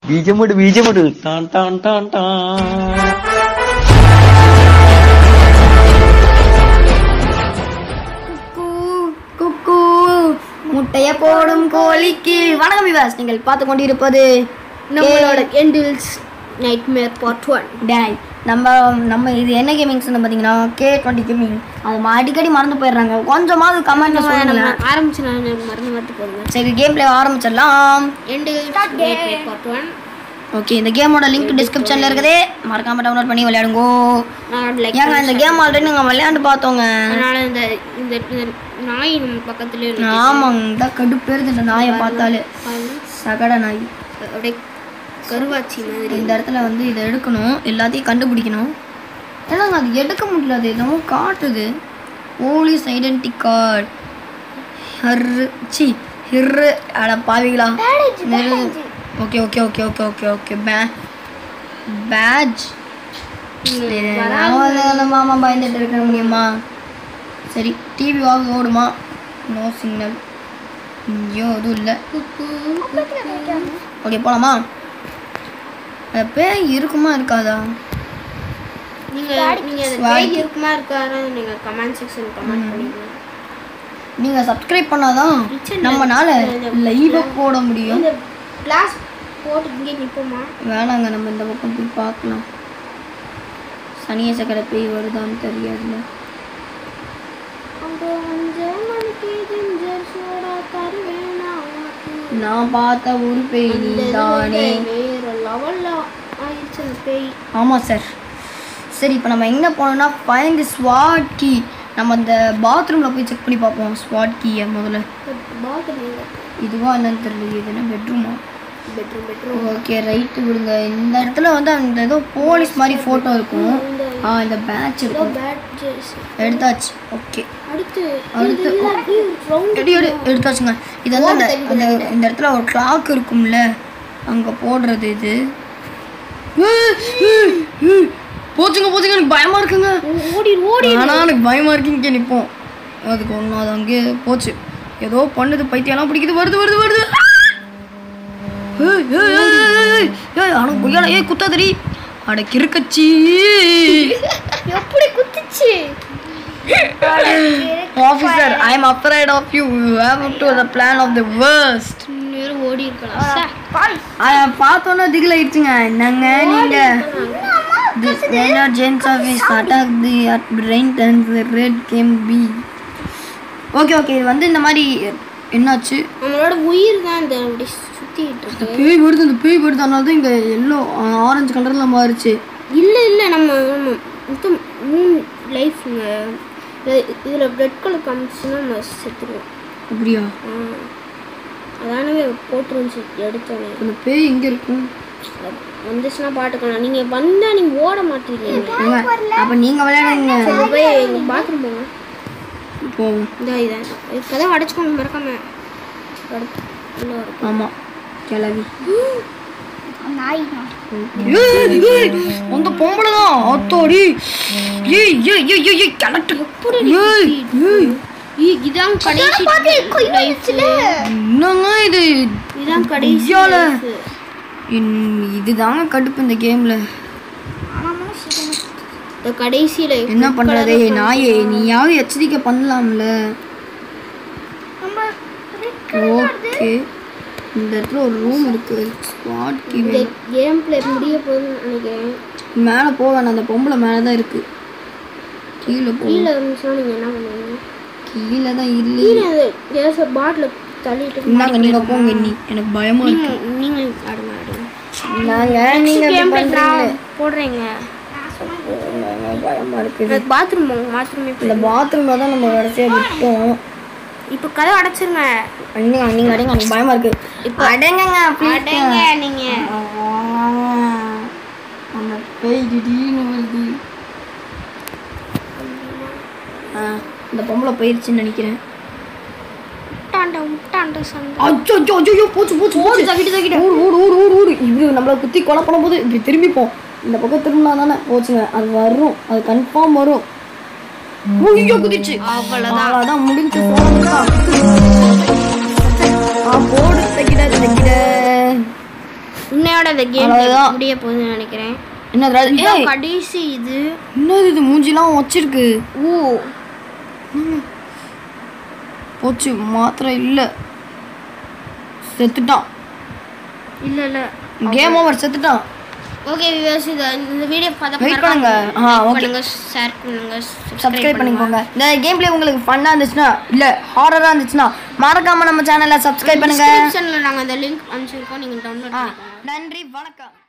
ബീജമിട് ബീജമിട് ടാൻ ടാൻ ടാൻ ടാൻ குக்கு குக்கு முட்டைய போடும் கோழிக்கு வணக்கம் விவாஸ் நீங்கள் பார்த்து கொண்டிருப்பது நம்மளோட எண்டில்ஸ் நைட்மேர் பார்ட் ஒன் டேய் நம்ம நம்ம இது என்ன கேமிங்ஸ் பார்த்தீங்கன்னா கே டுவெண்ட்டி கேமிங் அது அடிக்கடி மறந்து போயிடுறாங்க கொஞ்சமாவது கமெண்ட்ல சொல்லுங்களேன் ஆரம்பிச்சு நான் மறந்து மறந்து போடுங்க சரி கேம் பிளே ஆரம்பிச்சிடலாம் endless nightmare part one okay இந்த கேமோட லிங்க் டிஸ்கிரிப்ஷன்ல இருக்குது மறக்காம டவுன்லோட் பண்ணி விளையாடுங்க நான் லைக் ஏங்க இந்த கேம் ஆல்ரெடி நாங்கள் விளையாண்டு பார்த்தோங்க அதனால இந்த இந்த இந்த நாய் நம்ம பக்கத்துலயே இருக்கு. ஆமாங்க இந்த கடுப்பு இருக்குது இந்த நாயை பார்த்தாலே பாருங்க. சகட நாய் அப்படியே கருவாச்சி மாதிரி இந்த இடத்துல வந்து இதை எடுக்கணும் எல்லாத்தையும் கண்டுபிடிக்கணும் ஏன்னாங்க அது எடுக்க முடியல அது என்னமோ காட்டுது போலீஸ் ஐடென்டி கார்டு ஹர்ரு சி ஹிர்ரு அட பாவிங்களா okay okay okay okay okay okay பே பேட்ச் மாமா பயந்துட்டு இருக்க முடியுமா சரி டிவி வாங்க ஓடுமா நோ சிக்னல் ஐயோ எதுவும் இல்லை ஓகே போகலாமா அந்த பேய் இருக்குமா இருக்காதா நீங்க நீங்க அந்த பேய் இருக்குமா இருக்காரா நீங்க கமெண்ட் செக்ஷன் கமெண்ட் பண்ணிக்கங்க நீங்கள் சப்ஸ்கிரைப் பண்ணாதான் Kitchen ல நம்மனால லைவாக போட முடியும் இந்த கிளாஸ் போட்டு இங்கே நிப்போமா வேணாங்க நம்ம இந்த பக்கம் போய் பார்க்கலாம் சனிய சக்கரை பேய் வருதான்னு தெரியாதுல்ல அங்க அஞ்சு மணிக்கு ஜிஞ்சர் சோடா தருவேனா உனக்கு நான் பார்த்த ஒரு பேய் நீ தானே வேற லெவல்ல ஆயிடுச்சு அந்த பேய் ஆமாம் சார் சரி இப்போ நம்ம எங்கே போனோம்னா ஃபைண்ட் ஸ்வாட் கீ நம்ம அந்த பாத்ரூமில் போய் செக் பண்ணி பார்ப்போம் ஸ்வாட் கீயை முதல்ல பாத்ரூம் இதுவா என்னன்னு தெரியல இது என்ன பெட்ரூமா பெட்ரூம் பெட்ரூம் ஓகே ரைட்டு விடுங்க இந்த இடத்துல வந்து அந்த ஏதோ போலீஸ் மாதிரி ஃபோட்டோ இருக்கும் ஆ இந்த பேட்ச் இருக்கும் பேட் ஜெர்சி எடுத்தாச்சு ஓகே அடுத்து அடுத்து ரவுண்ட் எடு எடு எடுத்தாச்சுங்க இது வந்து அந்த அந்த இந்த இடத்துல ஒரு கிளாக் இருக்கும்ல அங்கே போடுறது இது ஏய், ஏய், ஏய். போச்சுங்க போச்சுங்க எனக்கு பயமா இருக்குங்க ஓடி ஓடி ஆனால் எனக்கு பயமா இருக்கு இங்கே நிற்போம் அதுக்கு ஒன்றும் அது அங்கேயே போச்சு ஏதோ பண்ணுது பைத்தியம்லாம் பிடிக்குது வருது வருது வருது ஏய், ஏய், ஏய், ஏய், ஏய், ஏய், அட கொய்யால ஏய் குத்தாதடி அட கிறுக்கச்சி எப்படி குத்துச்சு officer I'm afraid of you you have to the plan of the worst நேரம் ஓடி இருக்கலாம் சே. அதை பார்த்தோன்னே திகில் ஆயிடுச்சுங்க என்னங்க நீங்க jailer James office attack the at brain turns the red game பி ஓகே ஓகே இது வந்து இந்த மாதிரி என்னாச்சு நம்மளோட உயிர் தான் இந்த அப்படி சுத்திட்டு இருக்கு பேய் வருது இந்த பேய் வருது அதனால தான் இங்கே எல்லோ ஆரஞ்சு கலரில் மாறிச்சு இல்ல இல்ல நம்ம நம்ம மொத்தம் மூணு லைஃப்ங்க இதுல ரெட் கலர் காமிச்சுன்னா நம்ம செத்துருவோம் அப்படியா ஆ. அதானவே போட்டுருந்துச்சு எடுத்தோன்னே அந்த பேய் எங்கே இருக்கும் வந்துச்சுன்னா பாட்டுக்கலாம் நீங்க வந்தா நீங்க ஓட மாட்டீங்க அப்போ நீங்கள் விளையாடுங்க சரி, போய் எங்க பாத்ரூம் போங்க போவோம் இதா இதான் கதவை அடைச்சுக்கோங்க மறக்காம அடுத்து உள்ள வரும் ஆமாம் கிளவி நாய் ஏய், ஏய், அந்த பொம்பளை தான் அத்தோடி ஏய் ஏய் ஏய் ஏய் ஏய் கிணட்டு ஏய் ஏய் இதான் கடைசி லைஃப் என்னங்க இது இதான் கடைசி ஐயால. life. இன்- இதுதாங்க கடுப்பு இந்த கேம்ல இந்த கடைசி லைஃப் என்ன பண்றது நாயே நீயாவது எச்சரிக்கை பண்ணலாம்ல ஓகே இந்த இடத்துல ஒரு ரூம் இருக்கு ஸ்பாட் இந்த கேம் பிளே முடிய போகுதுன்னு நினைக்கிறேன் மேலே போக வேணாம் அந்த பொம்பளை மேலே தான் இருக்கு கீழே போ கீழே இருந்துச்சுன்னா நீங்க என்ன பண்ணுவீங்க கீழே தான் இல்லையே கீழே அந்த கேஸை பாட்டில் தள்ளிட்டு இந்தாங்க நீங்க போங்க நீ எனக்கு பயமா இருக்கு நீங்க நீங்க ஆடுங்க ஆடுங்க நாங்க நீங்க இப்படி கேம் பிளே பண்றீங்களே. போடுறீங்க நாங்க பயமா இருக்கு எனக்கு பாத்ரூம் போங்க பாத்ரூமே இந்த பாத்ரூம்ல தான் நம்ம கடைசியா விட்டோம் இப்போ கதை அடைச்சிருங்க நீங்க நீங்க அடைங்க எனக்கு பயமா இருக்கு இப்போ அடங்குங்க அடைங்க நீங்க அந்த பேய் திடீர்னு வருது ஆ, இந்த பொம்பளை போயிருச்சுன்னு நினைக்கிறேன் முட்டாண்ட முட்டாண்ட சண்டை அச்சோ அச்சோ அச்சோ போச்சு போச்சு போச்சு தக்கிட்டு தக்கிட்டு ஊர் ஊர் ஊர் ஊர் ஊர் இப்படி நம்மளை குத்தி கொலை பண்ணும்போது இப்படி திரும்பிப்போம் இந்த பக்கம் திரும்பினா தானே போச்சுங்க அது வரும் அது கன்ஃபார்ம் வரும் ஐயோ குதிச்சு அவ்வளோதான் முடிஞ்சு போனதுதான் ஆ போடு தக்கிட தக்கிட உன்னையோட இந்த கேம் அவ்வளவுதான். முடிய போகுதுன்னு நினைக்கிறேன் என்ன இதான் கடைசி இது என்னது இது மூஞ்சிலாம் வச்சிருக்கு ஓ போச்சு மாத்திரை இல்லை செத்துட்டான் இல்ல இல்ல கேம் ஓவர் செத்துட்டான் ஓகே வியூவர்ஸ் இந்த இந்த வீடியோ பார்த்தா Wait பண்ணுங்க. ஆ, okay. பண்ணுங்க ஷேர் பண்ணுங்க சப்ஸ்கிரைப் பண்ணிக்கோங்க இந்த கேம் பிளே உங்களுக்கு ஃபன்னாக இருந்துச்சுன்னா இல்லை ஹாரராக இருந்துச்சுன்னா மறக்காம நம்ம சேனலை சப்ஸ்கிரைப் பண்ணுங்க டிஸ்கிரிப்ஷன்ல நாங்க அந்த லிங்க் அனுப்பிச்சிருக்கோம் நீங்க டவுன்லோட் ஆ, பண்ணிக்கோங்க நன்றி வணக்கம்